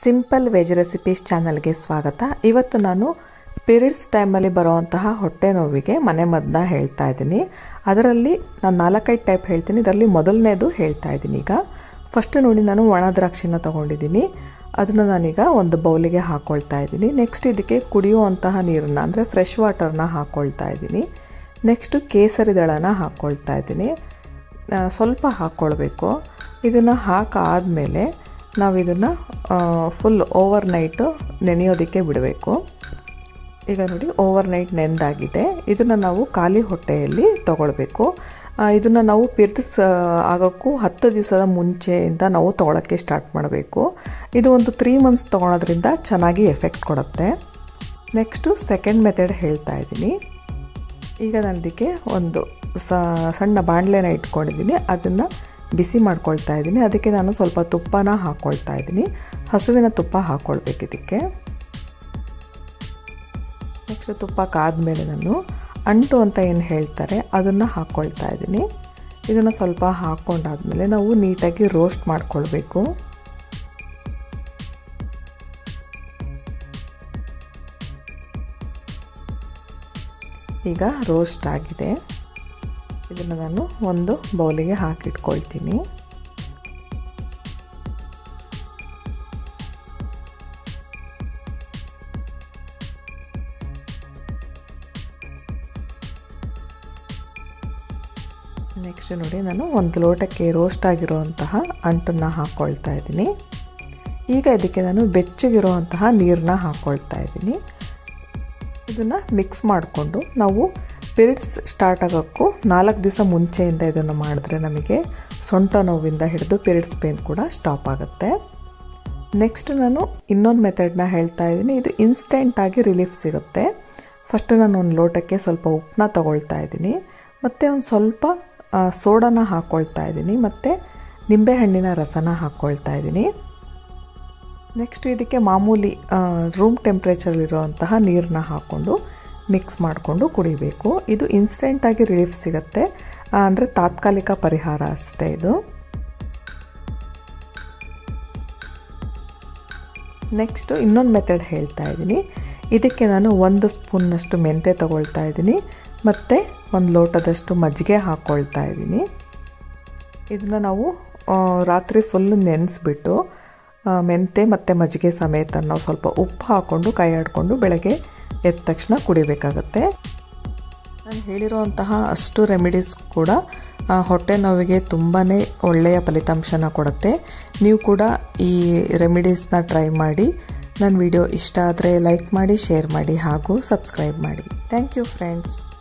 simple veg recipes ಚಾನಲ್ಗೆ ಸ್ವಾಗತ ಇವತ್ತು ನಾನು ಪೀರಿಯಡ್ಸ್ ಟೈಮಲ್ಲಿ ಬರುವಂತಹ ಹೊಟ್ಟೆ ನೋವಿಗೆ ಮನೆ ಮದ್ದನ್ನ ಹೇಳ್ತಾ ಇದ್ದೀನಿ ಅದರಲ್ಲಿ ನಾನು ನಾಲ್ಕೈದು ಟೈಪ್ ಹೇಳ್ತೀನಿ ಇದರಲ್ಲಿ ಮೊದಲನೇದು ಹೇಳ್ತಾ ಇದ್ದೀನಿ ಈಗ ಫಸ್ಟ್ ನೋಡಿ ನಾನು ಒಣ ದ್ರಾಕ್ಷಿನ ತೊಗೊಂಡಿದ್ದೀನಿ ಅದನ್ನು ನಾನೀಗ ಒಂದು ಬೌಲಿಗೆ ಹಾಕ್ಕೊಳ್ತಾ ಇದ್ದೀನಿ ನೆಕ್ಸ್ಟ್ ಇದಕ್ಕೆ ಕುಡಿಯುವಂತಹ ನೀರನ್ನು ಅಂದರೆ ಫ್ರೆಶ್ ವಾಟರ್ನ ಹಾಕ್ಕೊಳ್ತಾ ಇದ್ದೀನಿ ನೆಕ್ಸ್ಟು ಕೇಸರಿ ದಳನ ಹಾಕ್ಕೊಳ್ತಾ ಇದ್ದೀನಿ ಸ್ವಲ್ಪ ಹಾಕ್ಕೊಳ್ಬೇಕು ಇದನ್ನು ಹಾಕಾದಮೇಲೆ ನಾವು ಇದನ್ನು ಫುಲ್ ಓವರ್ ನೈಟು ನೆನೆಯೋದಕ್ಕೆ ಬಿಡಬೇಕು ಈಗ ನೋಡಿ ಓವರ್ ನೈಟ್ ನೆಂದಾಗಿದೆ ಇದನ್ನು ನಾವು ಖಾಲಿ ಹೊಟ್ಟೆಯಲ್ಲಿ ತಗೊಳ್ಬೇಕು ಇದನ್ನು ನಾವು ಪಿರ್ಸ್ ಆಗೋಕ್ಕೂ ಹತ್ತು ದಿವಸದ ಮುಂಚೆಯಿಂದ ನಾವು ತೊಗೊಳಕ್ಕೆ ಸ್ಟಾರ್ಟ್ ಮಾಡಬೇಕು ಇದು ಒಂದು ತ್ರೀ ಮಂತ್ಸ್ ತೊಗೊಳೋದ್ರಿಂದ ಚೆನ್ನಾಗಿ ಎಫೆಕ್ಟ್ ಕೊಡುತ್ತೆ ನೆಕ್ಸ್ಟು ಸೆಕೆಂಡ್ ಮೆಥಡ್ ಹೇಳ್ತಾ ಇದ್ದೀನಿ ಈಗ ನಾನು ಇದಕ್ಕೆ ಒಂದು ಸಣ್ಣ ಬಾಣಲೆನ ಇಟ್ಕೊಂಡಿದ್ದೀನಿ ಅದನ್ನು ಬಿಸಿ ಮಾಡ್ಕೊಳ್ತಾ ಇದ್ದೀನಿ ಅದಕ್ಕೆ ನಾನು ಸ್ವಲ್ಪ ತುಪ್ಪನ ಹಾಕ್ಕೊಳ್ತಾ ಇದ್ದೀನಿ ಹಸುವಿನ ತುಪ್ಪ ಹಾಕ್ಕೊಳ್ಬೇಕು ಇದಕ್ಕೆ ನೆಕ್ಸ್ಟ್ ತುಪ್ಪ ಕಾದ್ಮೇಲೆ ನಾನು ಅಂಟು ಅಂತ ಏನು ಹೇಳ್ತಾರೆ ಅದನ್ನು ಹಾಕ್ಕೊಳ್ತಾ ಇದ್ದೀನಿ ಇದನ್ನು ಸ್ವಲ್ಪ ಹಾಕ್ಕೊಂಡಾದ್ಮೇಲೆ ನಾವು ನೀಟಾಗಿ ರೋಸ್ಟ್ ಮಾಡ್ಕೊಳ್ಬೇಕು ಈಗ ರೋಸ್ಟ್ ಆಗಿದೆ ಇದನ್ನು ನಾನು ಒಂದು ಬೌಲಿಗೆ ಹಾಕಿಟ್ಕೊಳ್ತೀನಿ ನೆಕ್ಸ್ಟ್ ನೋಡಿ ನಾನು ಒಂದು ಲೋಟಕ್ಕೆ ರೋಸ್ಟ್ ಆಗಿರುವಂತಹ ಅಂಟನ್ನು ಹಾಕ್ಕೊಳ್ತಾ ಇದ್ದೀನಿ ಈಗ ಇದಕ್ಕೆ ನಾನು ಬೆಚ್ಚಗಿರುವಂತಹ ನೀರನ್ನ ಹಾಕ್ಕೊಳ್ತಾ ಇದ್ದೀನಿ ಇದನ್ನು ಮಿಕ್ಸ್ ಮಾಡಿಕೊಂಡು ನಾವು ಪಿರಿಯಡ್ಸ್ ಸ್ಟಾರ್ಟ್ ಆಗೋಕ್ಕೂ ನಾಲ್ಕು ದಿವಸ ಮುಂಚೆಯಿಂದ ಇದನ್ನು ಮಾಡಿದ್ರೆ ನಮಗೆ ಸೊಂಟ ನೋವಿಂದ ಹಿಡಿದು ಪಿರಿಯಡ್ಸ್ ಪೇನ್ ಕೂಡ ಸ್ಟಾಪ್ ಆಗುತ್ತೆ ನೆಕ್ಸ್ಟ್ ನಾನು ಇನ್ನೊಂದು ಮೆಥಡ್ನ ಹೇಳ್ತಾ ಇದ್ದೀನಿ ಇದು ಇನ್ಸ್ಟೆಂಟಾಗಿ ರಿಲೀಫ್ ಸಿಗುತ್ತೆ ಫಸ್ಟ್ ನಾನು ಒಂದು ಲೋಟಕ್ಕೆ ಸ್ವಲ್ಪ ಉಪ್ಪನ್ನ ತಗೊಳ್ತಾ ಇದ್ದೀನಿ ಮತ್ತು ಒಂದು ಸ್ವಲ್ಪ ಸೋಡಾನ ಹಾಕ್ಕೊಳ್ತಾ ಇದ್ದೀನಿ ಮತ್ತು ನಿಂಬೆಹಣ್ಣಿನ ರಸನ ಹಾಕ್ಕೊಳ್ತಾ ಇದ್ದೀನಿ ನೆಕ್ಸ್ಟ್ ಇದಕ್ಕೆ ಮಾಮೂಲಿ ರೂಮ್ ಟೆಂಪ್ರೇಚರಲ್ಲಿರುವಂತಹ ನೀರನ್ನ ಹಾಕ್ಕೊಂಡು ಮಿಕ್ಸ್ ಮಾಡಿಕೊಂಡು ಕುಡಿಬೇಕು ಇದು ಇನ್ಸ್ಟೆಂಟಾಗಿ ರಿಲೀಫ್ ಸಿಗುತ್ತೆ ಅಂದರೆ ತಾತ್ಕಾಲಿಕ ಪರಿಹಾರ ಅಷ್ಟೇ ಇದು ನೆಕ್ಸ್ಟು ಇನ್ನೊಂದು ಮೆಥಡ್ ಹೇಳ್ತಾ ಇದ್ದೀನಿ ಇದಕ್ಕೆ ನಾನು ಒಂದು ಸ್ಪೂನ್ನಷ್ಟು ಮೆಂತೆ ತಗೊಳ್ತಾ ಇದ್ದೀನಿ ಮತ್ತು ಒಂದು ಲೋಟದಷ್ಟು ಮಜ್ಜಿಗೆ ಹಾಕ್ಕೊಳ್ತಾ ಇದ್ದೀನಿ ಇದನ್ನು ನಾವು ರಾತ್ರಿ ಫುಲ್ಲು ನೆನೆಸ್ಬಿಟ್ಟು ಮೆಂತೆ ಮತ್ತು ಮಜ್ಜಿಗೆ ಸಮೇತ ನಾವು ಸ್ವಲ್ಪ ಉಪ್ಪು ಹಾಕ್ಕೊಂಡು ಕೈ ಆಡಿಕೊಂಡು ಬೆಳಗ್ಗೆ ಎದ್ದ ತಕ್ಷಣ ಕುಡಿಬೇಕಾಗತ್ತೆ ನಾನು ಹೇಳಿರುವಂತಹ ಅಷ್ಟು ರೆಮಿಡೀಸ್ ಕೂಡ ಹೊಟ್ಟೆ ನೋವಿಗೆ ತುಂಬಾ ಒಳ್ಳೆಯ ಫಲಿತಾಂಶನ ಕೊಡುತ್ತೆ ನೀವು ಕೂಡ ಈ ರೆಮಿಡೀಸ್ನ ಟ್ರೈ ಮಾಡಿ ನನ್ನ ವಿಡಿಯೋ ಇಷ್ಟ ಆದರೆ ಲೈಕ್ ಮಾಡಿ ಶೇರ್ ಮಾಡಿ ಹಾಗೂ ಸಬ್ಸ್ಕ್ರೈಬ್ ಮಾಡಿ ಥ್ಯಾಂಕ್ ಯು ಫ್ರೆಂಡ್ಸ್